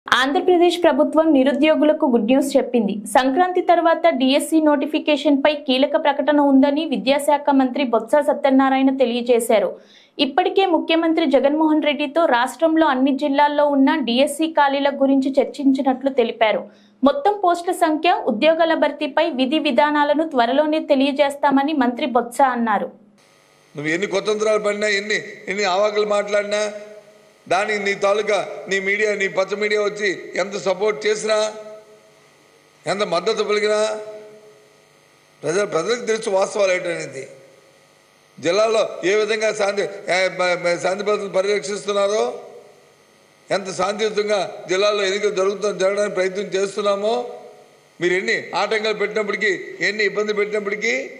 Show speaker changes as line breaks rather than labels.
ఆంధ్రప్రదేశ్ ప్రభుత్వం నిరుద్యోగులకు good news చెప్పింది సంక్రాంతి తర్వాత డిఎస్సి నోటిఫికేషన్ పై కీలక ప్రకటన ఉందని విద్యాశాఖ మంత్రి బొత్స సత్యనారాయణ తెలియజేశారు ఇప్పటికే ముఖ్యమంత్రి జగన్మోహన్ రెడ్డితో రాష్ట్రంలో అన్ని జిల్లాల్లో ఉన్న డిఎస్సి ఖాళీల గురించి చర్చించినట్లు తెలిపారు మొత్తం పోస్టుల సంఖ్య ఉద్యోగాల భర్తీపై విధి విధానాలను త్వరలోనే తెలియజేస్తామని మంత్రి బొత్స అన్నారు
నువ్వు ఎన్ని కుతంత్రాలు పడినా ఎన్ని ఎన్ని ఆవాకులు మాట్లాడినా దానికి నీ తాలూకా నీ మీడియా నీ పచ్చ మీడియా వచ్చి ఎంత సపోర్ట్ చేసినా ఎంత మద్దతు పలికినా ప్రజలు ప్రజలకు తెలుసు వాస్తవాలు ఏంటనేది జిల్లాలో ఏ విధంగా శాంతి ఏ, మ- మ- శాంతి భద్రతలు పరిరక్షిస్తున్నారో ఎంత శాంతియుతంగా జిల్లాలో ఎన్నికలు జరుగుతూ జరగడానికి ప్రయత్నం చేస్తున్నామో మీరు ఎన్ని ఆటంకాలు పెట్టినప్పటికీ ఎన్ని ఇబ్బంది పెట్టినప్పటికీ